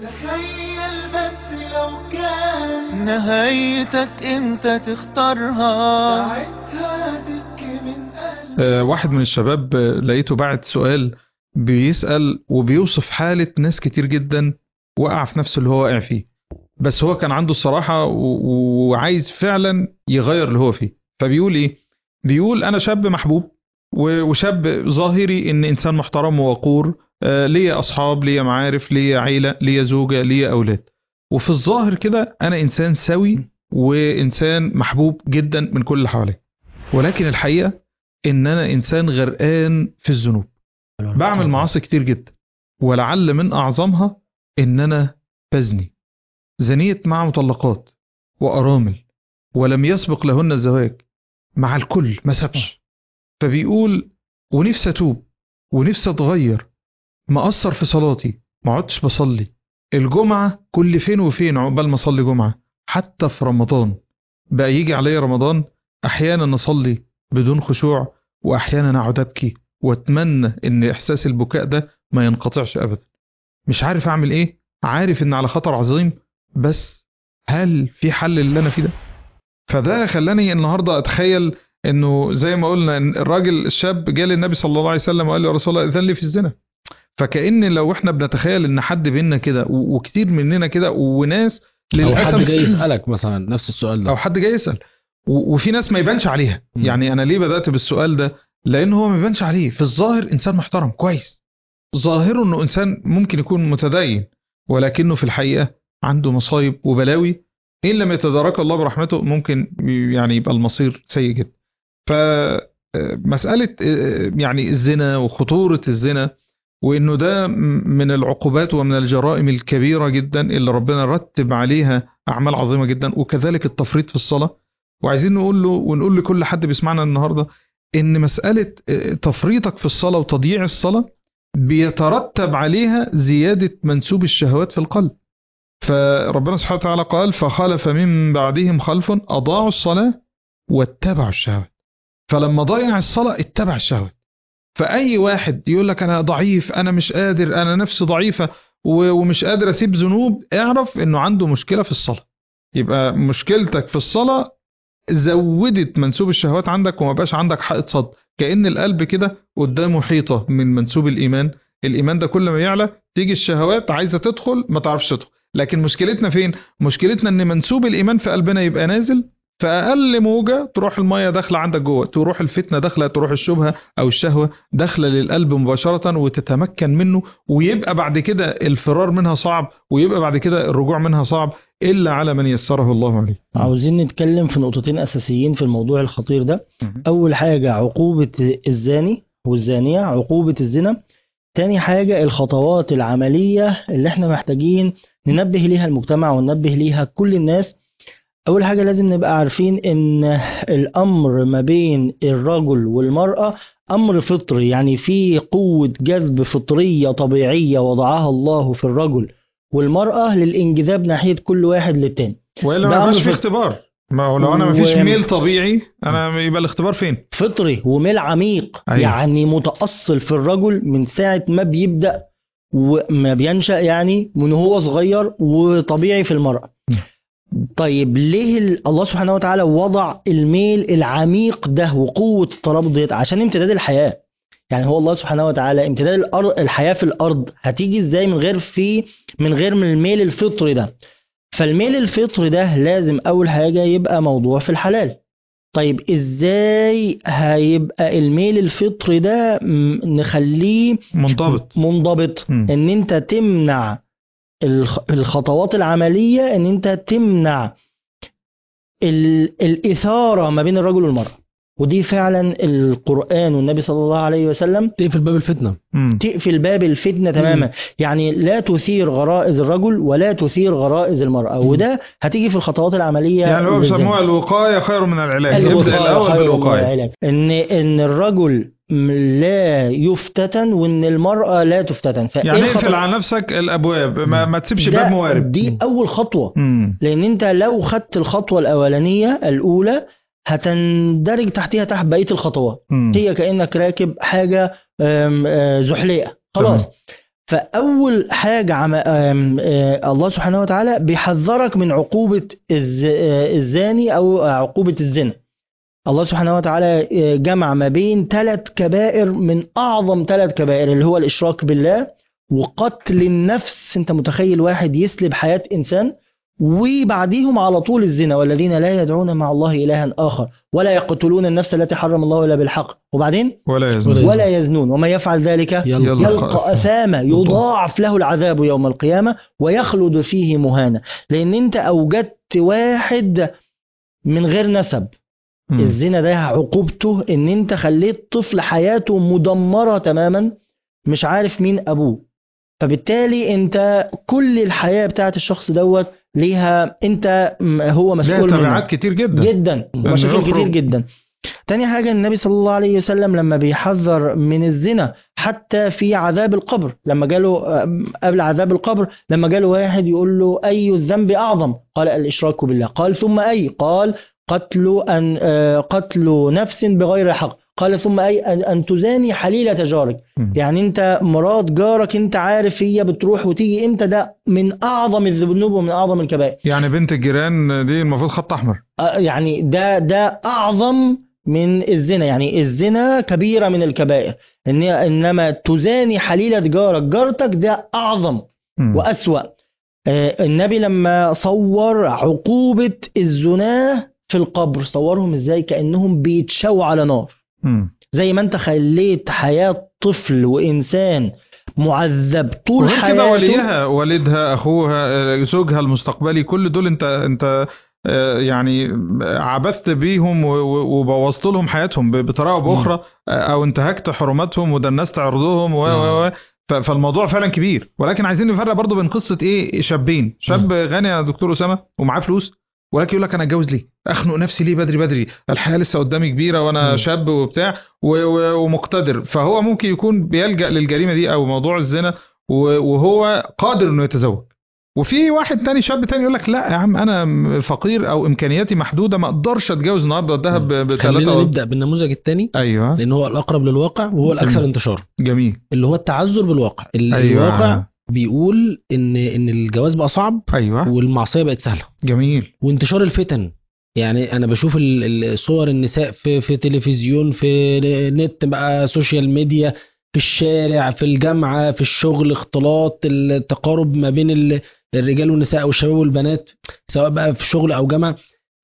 تخيل بس لو كان نهايتك انت تختارها ساعتها تبكي من قلبك آه، واحد من الشباب آه، لقيته بعت سؤال بيسأل وبيوصف حالة ناس كتير جدا وقع في نفس اللي هو واقع فيه بس هو كان عنده الصراحة و- وعايز فعلا يغير اللي هو فيه فبيقول ايه بيقول انا شاب محبوب و- وشاب ظاهري ان انسان محترم ووقور آه، ليا اصحاب ليا معارف ليا عيلة ليا زوجة ليا اولاد وفي الظاهر كده انا انسان سوي وانسان محبوب جدا من كل اللي حواليا ولكن الحقيقة ان انا انسان غرقان في الذنوب بعمل معاصي كتير جدا ولعل من اعظمها ان انا بزني زنيت مع مطلقات وارامل ولم يسبق لهن الزواج مع الكل ما سابش فبيقول ونفسي اتوب ونفسي اتغير مقصر في صلاتي ما عدتش بصلي الجمعة كل فين وفين عقبال ما اصلي جمعة حتى في رمضان بقى يجي عليا رمضان احيانا اصلي بدون خشوع واحيانا اقعد ابكي واتمنى ان احساس البكاء ده ما ينقطعش ابدا مش عارف اعمل ايه عارف ان على خطر عظيم بس هل في حل اللي انا فيه ده فده خلاني النهارده اتخيل انه زي ما قلنا إن الراجل الشاب جه للنبي صلى الله عليه وسلم وقال له يا رسول الله اذن لي في الزنا فكأن لو احنا بنتخيل ان حد بينا كده و- وكتير مننا كده وناس او للاسف حد جاي يسالك مثلا نفس السؤال ده او حد جاي يسال و- وفي ناس ما يبانش عليها مم. يعني انا ليه بدات بالسؤال ده لان هو ما يبانش عليه في الظاهر انسان محترم كويس ظاهره انه انسان ممكن يكون متدين ولكنه في الحقيقه عنده مصايب وبلاوي ان لم يتدارك الله برحمته ممكن يعني يبقى المصير سيء جدا فمساله يعني الزنا وخطوره الزنا وانه ده م- من العقوبات ومن الجرائم الكبيره جدا اللي ربنا رتب عليها اعمال عظيمه جدا وكذلك التفريط في الصلاه وعايزين نقول له ونقول لكل حد بيسمعنا النهارده ان مساله آه، تفريطك في الصلاه وتضييع الصلاه بيترتب عليها زياده منسوب الشهوات في القلب فربنا سبحانه وتعالى قال فخلف من بعدهم خلف اضاعوا الصلاه واتبعوا الشهوات فلما ضيع الصلاه اتبع الشهوات فاي واحد يقول لك انا ضعيف انا مش قادر انا نفسي ضعيفه و- ومش قادر اسيب ذنوب اعرف انه عنده مشكله في الصلاه يبقى مشكلتك في الصلاه زودت منسوب الشهوات عندك وما بقاش عندك حائط صد كأن القلب كده قدامه حيطة من منسوب الإيمان الإيمان ده كل ما يعلى تيجي الشهوات عايزة تدخل ما تعرفش تدخل لكن مشكلتنا فين مشكلتنا ان منسوب الإيمان في قلبنا يبقى نازل فأقل موجة تروح المية داخلة عندك جوه تروح الفتنة داخلة تروح الشبهة أو الشهوة داخلة للقلب مباشرة وتتمكن منه ويبقى بعد كده الفرار منها صعب ويبقى بعد كده الرجوع منها صعب إلا على من يسره الله عليه عاوزين نتكلم في نقطتين أساسيين في الموضوع الخطير ده أول حاجة عقوبة الزاني والزانية عقوبة الزنا تاني حاجة الخطوات العملية اللي احنا محتاجين ننبه ليها المجتمع وننبه ليها كل الناس أول حاجة لازم نبقى عارفين إن الأمر ما بين الرجل والمرأة أمر فطري يعني في قوة جذب فطرية طبيعية وضعها الله في الرجل والمرأة للانجذاب ناحية كل واحد للتاني والا ده ما أمر يبقاش في فطري. اختبار ما هو لو انا ما فيش و- ميل طبيعي انا يبقى الاختبار فين فطري وميل عميق أيوة. يعني متأصل في الرجل من ساعة ما بيبدأ وما بينشأ يعني من هو صغير وطبيعي في المرأة طيب ليه ال- الله سبحانه وتعالى وضع الميل العميق ده وقوة الترابط ديت عشان امتداد الحياة يعني هو الله سبحانه وتعالى امتداد الأرض الحياة في الأرض هتيجي ازاي من غير في من غير من الميل الفطري ده فالميل الفطري ده لازم أول حاجة يبقى موضوع في الحلال طيب ازاي هيبقى الميل الفطري ده م- نخليه منضبط منضبط مم. ان انت تمنع الخ- الخطوات العملية ان انت تمنع ال- الإثارة ما بين الرجل والمرأة ودي فعلا القرآن والنبي صلى الله عليه وسلم تقفل باب الفتنه مم. تقفل باب الفتنة تماما يعني لا تثير غرائز الرجل ولا تثير غرائز المرأة وده هتيجي في الخطوات العملية يعني هو للزنا. بيسموها الوقايه خير من العلاج الوقاية يبدا الاول خير من بالوقايه العلاج. ان ان الرجل م- لا يفتتن وان المرأة لا تفتتن فإيه يعني الخطوة؟ اقفل على نفسك الابواب ما, ما تسيبش ده- باب موارب دي اول خطوة مم. لان انت لو خدت الخطوة الاولانية الاولى هتندرج تحتها تحت بقية الخطوات مم. هي كأنك راكب حاجة آم، آه، زحليقة خلاص تمام. فاول حاجه عم... آم، آه، الله سبحانه وتعالى بيحذرك من عقوبه الز... آه، الزاني او عقوبه الزنا الله سبحانه وتعالى آه، جمع ما بين ثلاث كبائر من اعظم ثلاث كبائر اللي هو الاشراك بالله وقتل النفس انت متخيل واحد يسلب حياه انسان وبعديهم على طول الزنا والذين لا يدعون مع الله الها اخر ولا يقتلون النفس التي حرم الله الا بالحق وبعدين ولا يزنون ولا ولا يزنون وما يفعل ذلك يلا يلا. يلقى أثاما يضاعف له العذاب يوم القيامة ويخلد فيه مهانا لأن أنت أوجدت واحد من غير نسب مم. الزنا ده عقوبته ان انت خليت طفل حياته مدمرة تماما مش عارف مين ابوه فبالتالي انت كل الحياة بتاعت الشخص دوت ليها انت م- هو لها مسؤول تبعات منها كتير جدا جدا لأنه ومشاكل يخرج- كتير جدا تاني حاجة النبي صلى الله عليه وسلم لما بيحذر من الزنا حتى في عذاب القبر لما جاله آم، قبل عذاب القبر لما جاله واحد يقول له أي الذنب أعظم قال الإشراك بالله قال ثم أي قال قتل أن آه، قتل نفس بغير حق قال ثم أي أن, أن تزاني حليلة جارك مم. يعني أنت مرات جارك أنت عارف هي بتروح وتيجي إمتى ده من أعظم الذنوب ومن أعظم الكبائر يعني بنت الجيران دي المفروض خط احمر آه، يعني ده ده اعظم من الزنا يعني الزنا كبيره من الكبائر إن انما تزاني حليله جارك جارتك ده اعظم مم. واسوا آه، النبي لما صور عقوبه الزناه في القبر صورهم ازاي كانهم بيتشوا على نار مم. زي ما انت خليت حياه طفل وانسان معذب طول وغير كده حياته وليها والدها اخوها آه، زوجها المستقبلي كل دول انت انت آه، يعني عبثت بيهم و- و- وبوظت لهم حياتهم ب- بطريقه او باخرى آه، او انتهكت حرماتهم ودنست عرضهم و و و ف- فالموضوع فعلا كبير ولكن عايزين نفرق برضو بين قصه ايه شابين شاب غني يا دكتور اسامه ومعاه فلوس ولكن يقول لك انا اتجوز ليه؟ اخنق نفسي ليه بدري بدري؟ الحياه لسه قدامي كبيره وانا مم. شاب وبتاع و- و- ومقتدر فهو ممكن يكون بيلجا للجريمه دي او موضوع الزنا و- وهو قادر انه يتزوج وفي واحد تاني شاب تاني يقول لك لا يا عم انا م- فقير او امكانياتي محدوده ما اقدرش اتجوز النهارده الذهب ب- بثلاثه خلينا أو- نبدا بالنموذج الثاني ايوه لان هو الاقرب للواقع وهو الاكثر مم. انتشارا جميل اللي هو التعذر بالواقع ال- أيوة. الواقع بيقول ان ان الجواز بقى صعب ايوه والمعصيه بقت سهله جميل وانتشار الفتن يعني انا بشوف ال- ال- صور النساء في في تلفزيون في نت بقى سوشيال ميديا في الشارع في الجامعه في الشغل اختلاط التقارب ما بين ال- الرجال والنساء او الشباب والبنات سواء بقى في شغل او جامعه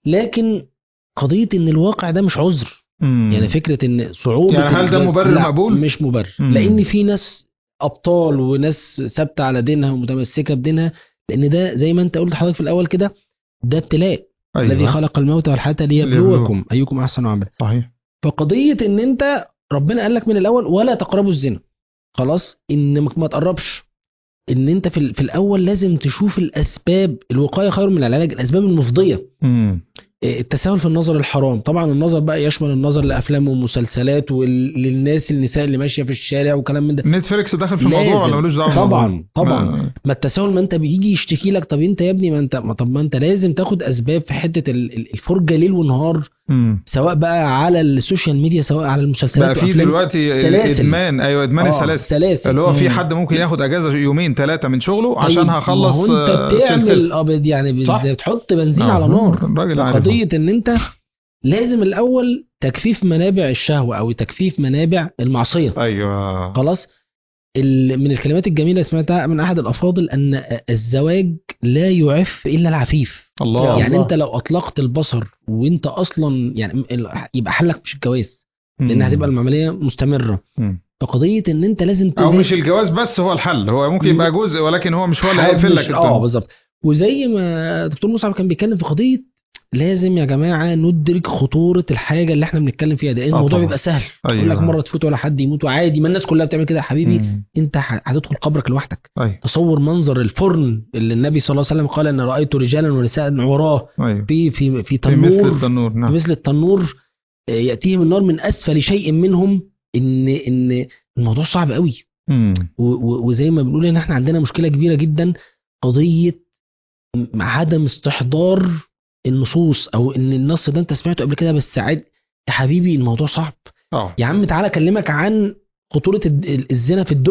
لكن قضيه ان الواقع ده مش عذر مم. يعني فكره ان صعوبه يعني هل ده الجواز- مبرر لا، مقبول؟ مش مبرر مم. لان في ناس ابطال وناس ثابته على دينها ومتمسكه بدينها لان ده زي ما انت قلت حضرتك في الاول كده ده ابتلاء أيوة. الذي خلق الموت والحياه ليبلوكم ايكم احسن عملا صحيح فقضيه ان انت ربنا قال لك من الاول ولا تقربوا الزنا خلاص ان ما تقربش ان انت في, ال- في الاول لازم تشوف الاسباب الوقايه خير من العلاج الاسباب المفضيه مم. التساهل في النظر الحرام طبعا النظر بقى يشمل النظر لافلام ومسلسلات وللناس النساء اللي ماشيه في الشارع وكلام من ده نتفليكس داخل في الموضوع لازم. ولا ملوش دعوه بالموضوع؟ طبعا طبعا ما- ما التساهل ما انت بيجي يشتكي لك طب انت يا ابني ما انت ما طب ما انت لازم تاخد اسباب في حته ال- ال- الفرجه ليل ونهار مم. سواء بقى على السوشيال ميديا سواء على المسلسلات بقى في وأفلام. دلوقتي سلاسل. ادمان ايوه ادمان آه، السلاسل سلاسل اللي هو في مم. حد ممكن ياخد اجازه يومين ثلاثه من شغله عشان طيب، هخلص ما هو انت آه، بتعمل سلسلة. ابد يعني صح. بت- بتحط بنزين آه، على نار الراجل عارف قضيه ان انت لازم الاول تجفيف منابع الشهوه او تجفيف منابع المعصيه ايوه خلاص ال- من الكلمات الجميله اللي سمعتها من احد الافاضل ان الزواج لا يعف الا العفيف الله يعني الله. انت لو اطلقت البصر وانت اصلا يعني ال- يبقى حلك مش الجواز لان مم. هتبقى العمليه مستمره مم. فقضيه ان انت لازم او تزيد مش الجواز بس هو الحل هو ممكن يبقى جزء ولكن هو مش هو اللي هيقفل مش- لك اه الدنيا. بالظبط وزي ما دكتور مصعب كان بيتكلم في قضيه لازم يا جماعه ندرك خطوره الحاجه اللي احنا بنتكلم فيها ده لان آه الموضوع طبعا. بيبقى سهل أيوة. يقول لك مره تفوت ولا حد يموت وعادي ما الناس كلها بتعمل كده يا حبيبي مم. انت ح- هتدخل قبرك لوحدك ايوه تصور منظر الفرن اللي النبي صلى الله عليه وسلم قال ان رايت رجالا ونساء عراه ايوه في في في في تنور مثل التنور في نعم مثل التنور آه، ياتيهم النار من اسفل شيء منهم ان ان الموضوع صعب قوي مم. و- و- وزي ما بنقول ان احنا عندنا مشكله كبيره جدا قضيه م- عدم استحضار النصوص او ان النص ده انت سمعته قبل كده بس عاد يا حبيبي الموضوع صعب اه يا عم تعالى اكلمك عن خطوره الد- ال- الزنا في الدنيا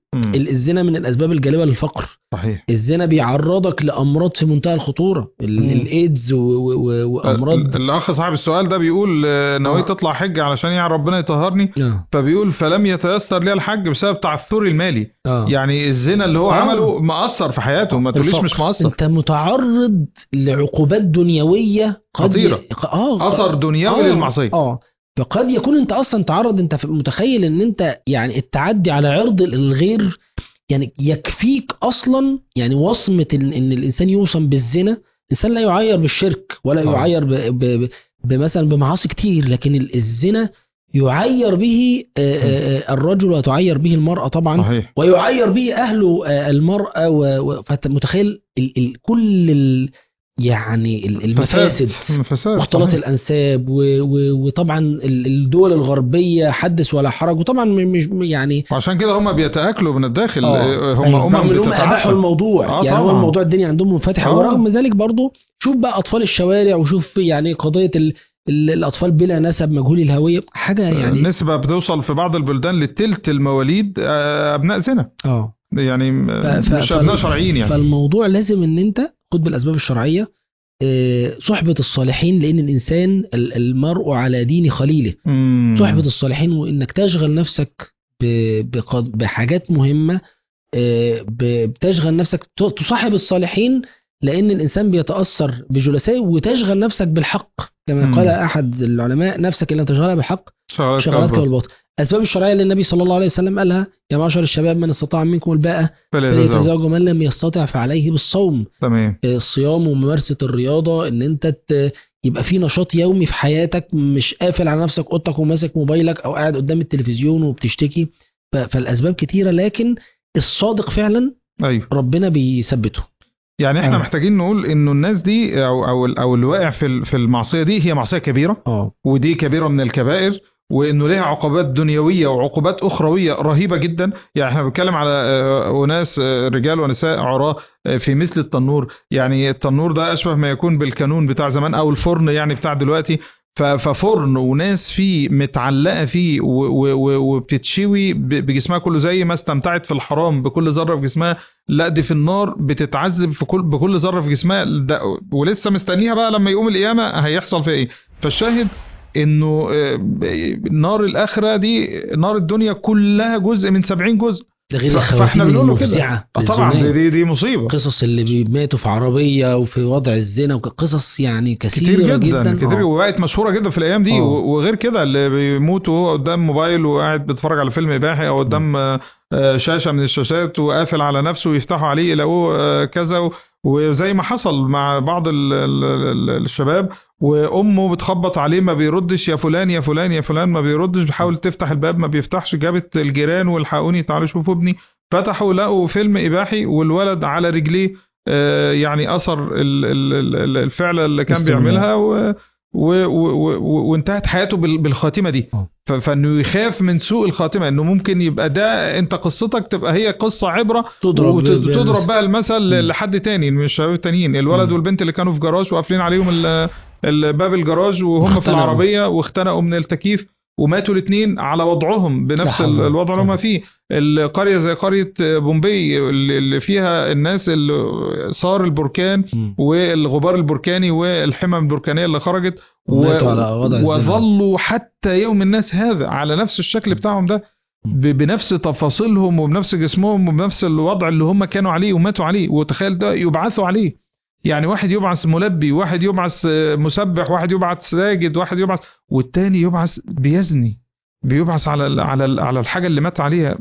مم. ال- الزنا من الاسباب الجالبه للفقر صحيح الزنا بيعرضك لامراض في منتهى الخطوره ال- مم. الايدز و- و- و- وامراض ال- الاخ صاحب السؤال ده بيقول آه، نويت آه. اطلع حج علشان يعني ربنا يطهرني اه فبيقول فلم يتيسر لي الحج بسبب تعثري المالي اه يعني الزنا اللي هو آه. عمله مأثر في حياته ما تقوليش الفقر. مش مأثر انت متعرض لعقوبات دنيويه قد خطيرة. اه اثر دنيوي آه، للمعصيه اه فقد يكون انت اصلا تعرض انت ف- متخيل ان انت يعني التعدي على عرض الغير يعني يكفيك اصلا يعني وصمه ان, إن الانسان يوصم بالزنا الانسان لا يعير بالشرك ولا آه. يعير ب ب ب بمثلا بمعاصي كتير لكن ال- الزنا يعير به آه، آه، آه، الرجل وتعير به المراه طبعا صحيح ويعير به اهل آه، المراه و- و- فانت متخيل ال ال كل ال يعني ال- المفاسد فساد فساد واختلاط صحيح. الانساب و... و... وطبعا ال- الدول الغربيه حدث ولا حرج وطبعا م- مش يعني وعشان كده هم بيتاكلوا من الداخل آه. آه، هم أيوة. امم رغم انهم اباحوا بتتعفن الموضوع آه يعني هو طبعاً. الموضوع الدنيا عندهم منفتحه آه. ورغم ذلك برضه شوف بقى اطفال الشوارع وشوف يعني قضيه ال... ال... الاطفال بلا نسب مجهول الهويه حاجه يعني نسبة بتوصل في بعض البلدان للتلت المواليد آه، أبناء زنا اه يعني آه، ف- ف- مش فال- أبناء شرعيين يعني فالموضوع لازم ان انت خد بالاسباب الشرعيه آه، صحبه الصالحين لان الانسان ال- المرء على دين خليله مم. صحبة الصالحين وإنك تشغل نفسك ب- بقد- بحاجات مهمة آه، ب- بتشغل نفسك ت- تصاحب الصالحين لأن الإنسان بيتأثر بجلسائه وتشغل نفسك بالحق كما مم. قال أحد العلماء نفسك إلا تشغلها بالحق شغلات شغلاتك كبر. بالباطل الأسباب الشرعية اللي النبي صلى الله عليه وسلم قالها يا معشر الشباب من استطاع منكم الباءة فليتزوج فليتزوج من لم يستطع فعليه بالصوم تمام الصيام وممارسه الرياضه ان انت ت- يبقى في نشاط يومي في حياتك مش قافل على نفسك اوضتك وماسك موبايلك او قاعد قدام التلفزيون وبتشتكي ف- فالاسباب كتيره لكن الصادق فعلا أيوه ربنا بيثبته يعني احنا آه. محتاجين نقول انه الناس دي او او او اللي واقع في ال- في المعصيه دي هي معصيه كبيره اه ودي كبيره من الكبائر وانه ليها عقوبات دنيويه وعقوبات اخرويه رهيبه جدا يعني احنا بنتكلم على آه، اناس آه، رجال ونساء عراة آه، في مثل التنور يعني التنور ده اشبه ما يكون بالكانون بتاع زمان او الفرن يعني بتاع دلوقتي ف- ففرن وناس فيه متعلقه فيه و- و- و- وبتتشوي ب- بجسمها كله زي ما استمتعت في الحرام بكل ذره في جسمها لا دي في النار بتتعذب في كل بكل ذره في جسمها ده ولسه مستنيها بقى لما يقوم القيامه هيحصل فيها ايه فالشاهد انه آه، ب- نار الاخره دي نار الدنيا كلها جزء من 70 جزء ده غير ف- الخواتيم فاحنا بنقول له كده المفزعه آه طبعا دي, للزنا. دي, دي مصيبه قصص اللي ماتوا في عربيه وفي وضع الزنا وقصص يعني كثيره كتير جدا, جدا كتير آه. وبقت مشهوره جدا في الايام دي آه. و- وغير كده اللي بيموت وهو قدام موبايل وقاعد بيتفرج على فيلم اباحي او قدام آه، آه، شاشه من الشاشات وقافل على نفسه ويفتحوا عليه يلاقوه آه، كذا و- وزي ما حصل مع بعض ال- ال- ال- الشباب وامه بتخبط عليه ما بيردش يا فلان يا فلان يا فلان ما بيردش بيحاول تفتح الباب ما بيفتحش جابت الجيران والحقوني تعالوا شوفوا ابني فتحوا لقوا فيلم اباحي والولد على رجليه آه، يعني اثر ال- ال- ال- الفعل اللي كان استمرار. بيعملها و و و و وانتهت حياته بال- بالخاتمه دي آه. ف- فانه يخاف من سوء الخاتمه انه ممكن يبقى ده انت قصتك تبقى هي قصه عبره تضرب وتضرب بقى المثل مم. لحد تاني من الشباب التانيين الولد مم. والبنت اللي كانوا في جراج وقافلين عليهم ال- ال- باب الجراج وهم في واختنقوا. العربيه واختنقوا من التكييف وماتوا الاثنين على وضعهم بنفس لا حول ال- ولا الوضع اللي هم قوة. فيه القريه زي قريه بومبي اللي اللي فيها الناس اللي صار البركان مم. والغبار البركاني والحمم البركانيه اللي خرجت وماتوا على وضع الزنا. وظلوا حتى يوم الناس هذا على نفس الشكل بتاعهم ده ب- بنفس تفاصيلهم وبنفس جسمهم وبنفس الوضع اللي هم كانوا عليه وماتوا عليه وتخيل ده يبعثوا عليه يعني واحد يبعث ملبي واحد يبعث آه، مسبح واحد يبعث ساجد واحد يبعث والتاني يبعث بيزني بيبعث على ال- على ال- على الحاجه اللي مات عليها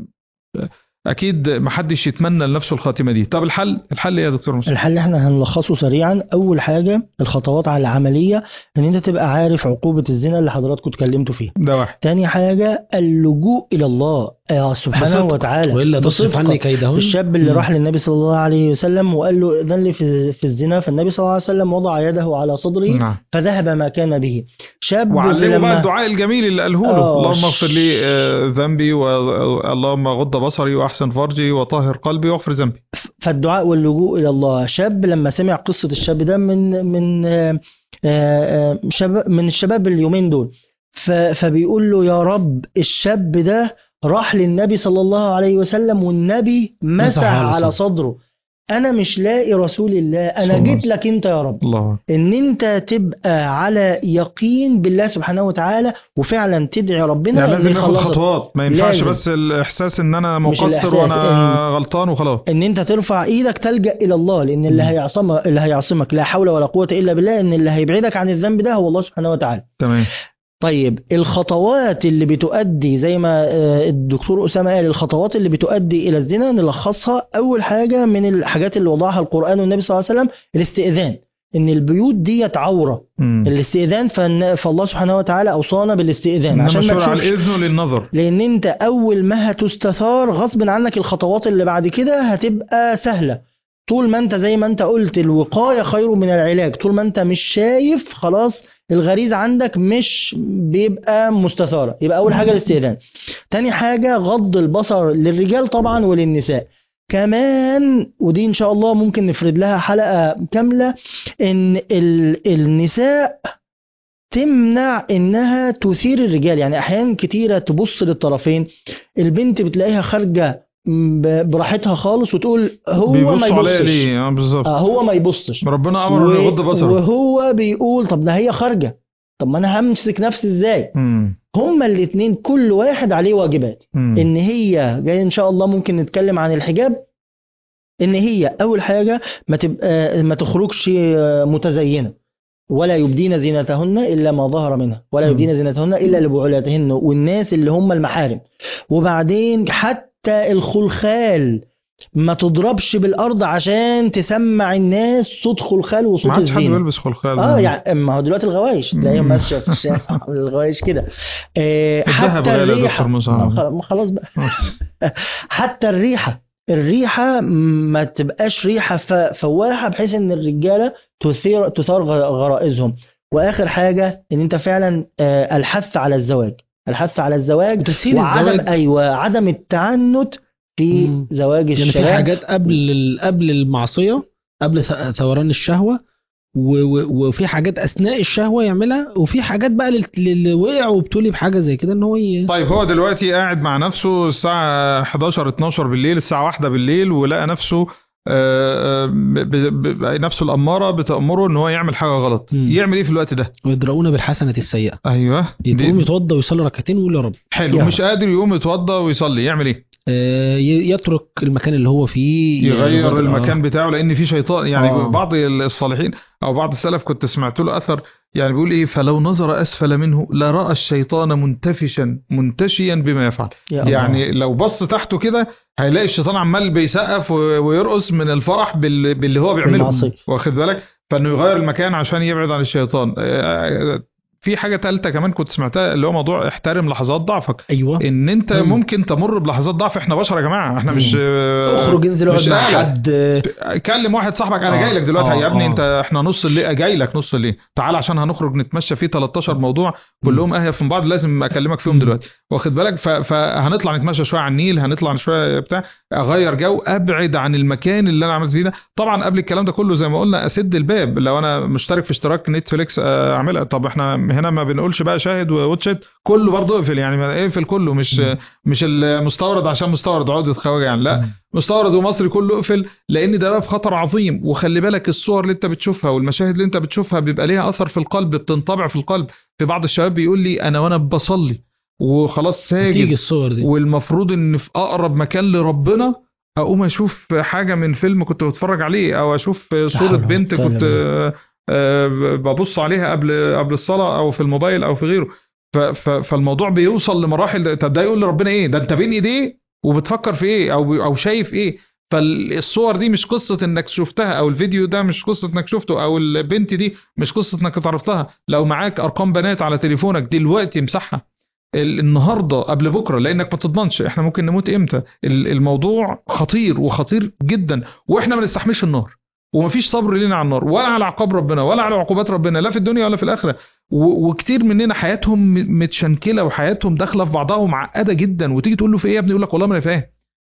اكيد محدش يتمنى لنفسه الخاتمه دي طب الحل الحل ايه يا دكتور مصطفى الحل احنا هنلخصه سريعا اول حاجه الخطوات على العمليه ان انت تبقى عارف عقوبه الزنا اللي حضراتكم اتكلمتوا فيها ده واحد تاني حاجه اللجوء الى الله آه سبحانه بصدق. وتعالى والا تصرف بصدق. عني كيدهن الشاب اللي مم. راح للنبي صلى الله عليه وسلم وقال له اذن لي في, في الزنا فالنبي صلى الله عليه وسلم وضع يده على صدره نعم فذهب ما كان به شاب وعلمه بقى لما الدعاء الجميل اللي قاله له آه، اللهم اغفر لي ش- آه، ذنبي واللهم غض بصري واحسن فرجي وطهر قلبي واغفر ذنبي فالدعاء واللجوء الى الله شاب لما سمع قصه الشاب ده من من آه، آه، آه، شباب من الشباب اليومين دول ف- فبيقول له يا رب الشاب ده راح للنبي صلى الله عليه وسلم والنبي مسح مسح على على صدره. صدره انا مش لاقي رسول الله صلى انا الله جيت عليه لك انت يا رب الله ان انت تبقى على يقين بالله سبحانه وتعالى وفعلا تدعي ربنا يعني إن لازم ناخد يخلصك. خطوات ما ينفعش لازم. بس الاحساس ان انا مش مقصر الإحساس، وانا إن- غلطان وخلاص ان انت ترفع ايدك تلجا الى الله لان اللي مم. هيعصمك اللي هيعصمك لا حول ولا قوه الا بالله ان اللي هيبعدك عن الذنب ده هو الله سبحانه وتعالى تمام طيب الخطوات اللي بتؤدي زي ما آه، الدكتور أسامة قال الخطوات اللي بتؤدي إلى الزنا نلخصها أول حاجة من الحاجات اللي وضعها القرآن والنبي صلى الله عليه وسلم الاستئذان إن البيوت ديت عورة مم. الاستئذان فن- فالله سبحانه وتعالى أوصانا بالاستئذان انما عشان ما شرع تشوفش الاذن للنظر لأن أنت أول ما هتستثار غصب عنك الخطوات اللي بعد كده هتبقى سهلة طول ما انت زي ما انت قلت الوقاية خير من العلاج طول ما انت مش شايف خلاص الغريزة عندك مش بيبقى مستثارة يبقى أول حاجة الاستئذان تاني حاجة غض البصر للرجال طبعا وللنساء كمان ودي ان شاء الله ممكن نفرد لها حلقة كاملة ان ال- النساء تمنع انها تثير الرجال يعني احيانا كتيرة تبص للطرفين البنت بتلاقيها خارجة ب- براحتها خالص وتقول هو ما بيبصوا عليا يبصش ليه اه بالظبط آه هو ما يبصش ربنا امر انه يغض بصره وهو بيقول طب ده هي خارجة طب ما انا همسك نفسي ازاي مم. هما الاتنين كل واحد عليه واجبات مم. ان هي جاي ان شاء الله ممكن نتكلم عن الحجاب ان هي اول حاجه ما تبقى ما تخرجش متزينه ولا يبدين زينتهن الا ما ظهر منها ولا مم. يبدين زينتهن الا لبعولاتهن والناس اللي هم المحارم وبعدين حتى الخلخال ما تضربش بالارض عشان تسمع الناس صوت خلخال ما وصوت عادش حد الزينه بيلبس خلخال اه يعني ما هو دلوقتي الغوايش تلاقيهم مم. ماشيه في الشارع الغوايش كده آه الذهب حتى غالي يا الريحه دكتور موسى. آه، خلاص- ما خلاص بقى حتى الريحه الريحه ما تبقاش ريحه ف- فواحه بحيث ان الرجاله تثير تثار غ- غرائزهم واخر حاجه ان انت فعلا آه، الحث على الزواج الحث على الزواج تسهيل وعدم الزواج ايوه عدم التعنت في مم. زواج يعني في الشباب حاجات قبل ال- قبل المعصيه قبل ث- ثوران الشهوه و- و- وفي حاجات اثناء الشهوه يعملها وفي حاجات بقى لل- للي وقع وابتلي بحاجه زي كده ان هو ي... طيب هو دلوقتي قاعد مع نفسه الساعة 11 12 بالليل الساعة واحدة بالليل ولقى نفسه آه، آه، ب- ب- ب- نفسه الأمارة بتأمره إن هو يعمل حاجة غلط مم. يعمل إيه في الوقت ده؟ ويدرؤون بالحسنه السيئه أيوه يقوم دي يتوضى ويصلي ركعتين ويقول يا رب حلو يا مش قادر يقوم يتوضى ويصلي يعمل إيه؟ آه، ي- يترك المكان اللي هو فيه يغير يغض- المكان آه. بتاعه لأن في شيطان يعني آه. بعض الصالحين أو بعض السلف كنت سمعت له أثر يعني بيقول إيه فلو نظر أسفل منه لرأى الشيطان منتفشا منتشيا بما يفعل يا الله. يعني لو بص تحته كده هيلاقي الشيطان عمال بيسقف و- ويرقص من الفرح بال- باللي هو بيعمله بالمعصية. واخد بالك فانه يغير المكان عشان يبعد عن الشيطان آه، في حاجه ثالثه كمان كنت سمعتها اللي هو موضوع احترم لحظات ضعفك ايوه ان انت مم. ممكن تمر بلحظات ضعف احنا بشر يا جماعه احنا مش آه، اخرج انزل اقعد مش مع آلة. حد آه، كلم واحد صاحبك انا آه، جاي لك دلوقتي آه، يا ابني آه. انت احنا نص الليل جاي لك نص الليل تعال عشان هنخرج نتمشى في 13 موضوع كلهم اهيف من بعض لازم اكلمك فيهم مم. دلوقتي واخد بالك ف- فهنطلع نتمشى شويه على النيل هنطلع شويه بتاع اغير جو ابعد عن المكان اللي انا عملت فيه ده طبعا قبل الكلام ده كله زي ما قلنا اسد الباب لو انا مشترك في اشتراك نتفليكس آه، اعملها طب احنا هنا ما بنقولش بقى شاهد وواتشت كله برضه اقفل يعني ما اقفل كله مش مم. مش المستورد عشان مستورد عقده خواجه يعني لا مستورد ومصري كله اقفل لان ده بقى في خطر عظيم وخلي بالك الصور اللي انت بتشوفها والمشاهد اللي انت بتشوفها بيبقى ليها اثر في القلب بتنطبع في القلب في بعض الشباب بيقول لي انا وانا بصلي وخلاص تيجي ساجد الصور دي والمفروض ان في اقرب مكان لربنا اقوم اشوف حاجه من فيلم كنت بتفرج عليه او اشوف صوره حول بنت ولا كنت آه، آه، ببص عليها قبل قبل الصلاه او في الموبايل او في غيره ف- ف- فالموضوع بيوصل لمراحل طب ده يقول لربنا ايه ده انت بين ايديه وبتفكر في ايه او او شايف ايه فالصور دي مش قصة انك شفتها او الفيديو ده مش قصة انك شفته او البنت دي مش قصة انك اتعرفتها لو معاك ارقام بنات على تليفونك دلوقتي امسحها ال- النهارده قبل بكره لانك ما تضمنش احنا ممكن نموت امتى ال- الموضوع خطير وخطير جدا واحنا ما نستحملش النار ومفيش صبر لينا على النار ولا على عقاب ربنا ولا على عقوبات ربنا لا في الدنيا ولا في الاخره و- وكتير مننا حياتهم م- متشنكله وحياتهم داخله في بعضها ومعقده جدا وتيجي تقول له في ايه يا ابني يقول لك والله ما انا فاهم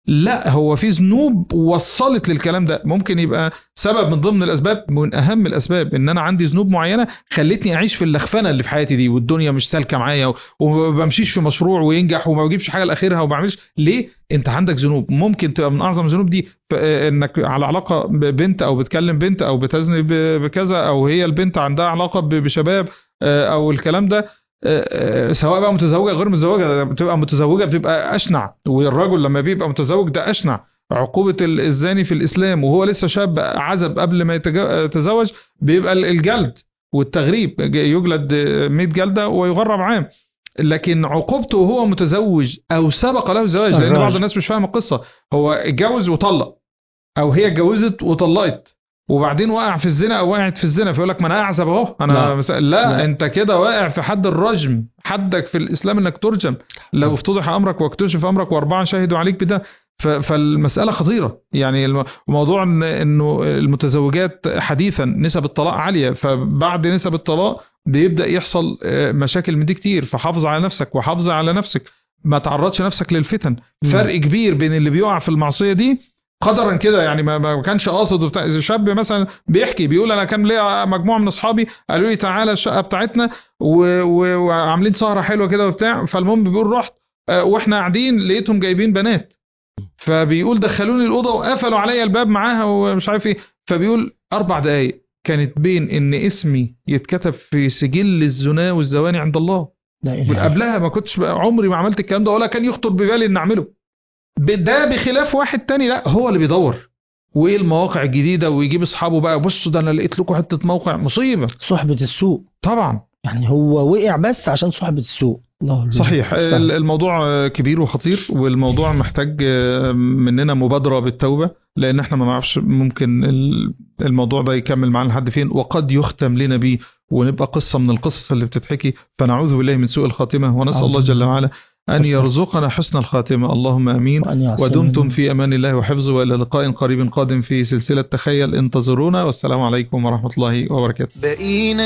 لا هو في ذنوب وصلت للكلام ده ممكن يبقى سبب من ضمن الاسباب من اهم الاسباب ان انا عندي ذنوب معينه خلتني اعيش في اللخفنه اللي في حياتي دي والدنيا مش سالكه معايا و- وما بمشيش في مشروع وينجح وما بجيبش حاجه لاخرها وما بعملش ليه انت عندك ذنوب ممكن تبقى من اعظم الذنوب دي ف- انك على علاقه ببنت او بتكلم بنت او بتزني ب- بكذا او هي البنت عندها علاقه ب- بشباب آه، او الكلام ده آه، آه، سواء بقى متزوجه غير متزوجه بتبقى متزوجه بتبقى اشنع والرجل لما بيبقى متزوج ده اشنع عقوبة ال- الزاني في الإسلام وهو لسه شاب عزب قبل ما يتجا- يتزوج بيبقى ال- الجلد والتغريب يجلد 100 جلدة ويغرب عام لكن عقوبته وهو متزوج أو سبق له الزواج لأن الراجل. بعض الناس مش فاهم القصة هو اتجوز وطلق أو هي اتجوزت وطلقت وبعدين وقع في الزنا او وقعت في الزنا فيقول لك ما انا اعزب اهو انا لا. لا, لا, لا. انت كده واقع في حد الرجم حدك في الاسلام انك ترجم لو افتضح امرك واكتشف امرك واربعه شهدوا عليك بده ف- فالمسألة خطيرة يعني الم- موضوع إن- انه المتزوجات حديثا نسب الطلاق عالية فبعد نسب الطلاق بيبدأ يحصل آه، مشاكل من دي كتير فحافظ على نفسك وحافظ على نفسك ما تعرضش نفسك للفتن فرق كبير بين اللي بيقع في المعصية دي قدرا كده يعني ما, ما كانش قاصد وبتاع إذا شاب مثلا بيحكي بيقول انا كان ليا مجموعه من اصحابي قالوا لي تعالى الشقه بتاعتنا و- و- وعاملين سهره حلوه كده وبتاع فالمهم بيقول رحت آه، واحنا قاعدين لقيتهم جايبين بنات فبيقول دخلوني الاوضه وقفلوا عليا الباب معاها ومش عارف ايه فبيقول اربع دقائق كانت بين ان اسمي يتكتب في سجل الزنا والزواني عند الله لا من إله قبلها ما كنتش بقى عمري ما عملت الكلام ده ولا كان يخطر ببالي ان اعمله ب- ده بخلاف واحد تاني لا هو اللي بيدور وايه المواقع الجديده ويجيب اصحابه بقى بصوا ده انا لقيت لكم حته موقع مصيبه صحبة السوء طبعا يعني هو وقع بس عشان صحبة السوء الله صحيح المستعان. ال- الموضوع آه، كبير وخطير والموضوع محتاج آه، مننا مبادره بالتوبه لان احنا ما نعرفش ممكن ال- الموضوع ده يكمل معانا لحد فين وقد يختم لنا بيه ونبقى قصه من القصص اللي بتتحكي فنعوذ بالله من سوء الخاتمه ونسال أعوذ الله جل بالله. وعلا ان حسن. يرزقنا حسن الخاتمه اللهم امين وأن يعصمنا ودمتم في امان الله وحفظه والى لقاء قريب قادم في سلسله تخيل انتظرونا والسلام عليكم ورحمه الله وبركاته بقينا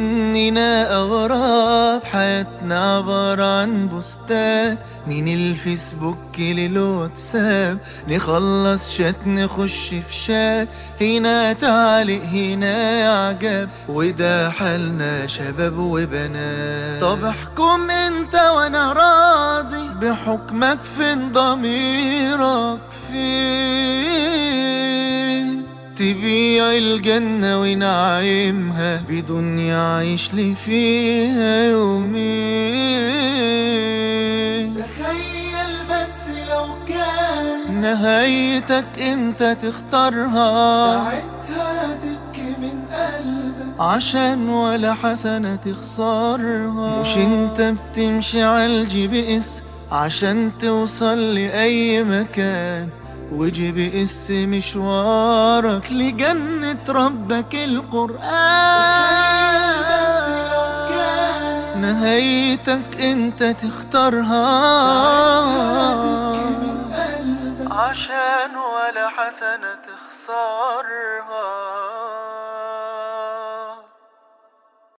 كأننا أغراب حياتنا عبارة عن بوستات من الفيسبوك للواتساب نخلص شات نخش في شات هنا تعليق هنا إعجاب وده حالنا شباب وبنات طب احكم انت وانا راضي بحكمك فين ضميرك فين تبيع الجنة ونعيمها بدنيا عيش لي فيها يومين تخيل بس لو كان نهايتك انت تختارها ساعتها تبكي من قلبك عشان ولا حسنة تخسرها مش انت بتمشي على الجي بي اس عشان توصل لأي مكان وجي بي اس مشوارك لجنة ربك القرآن نهايتك انت تختارها عشان ولا حسنة تخسرها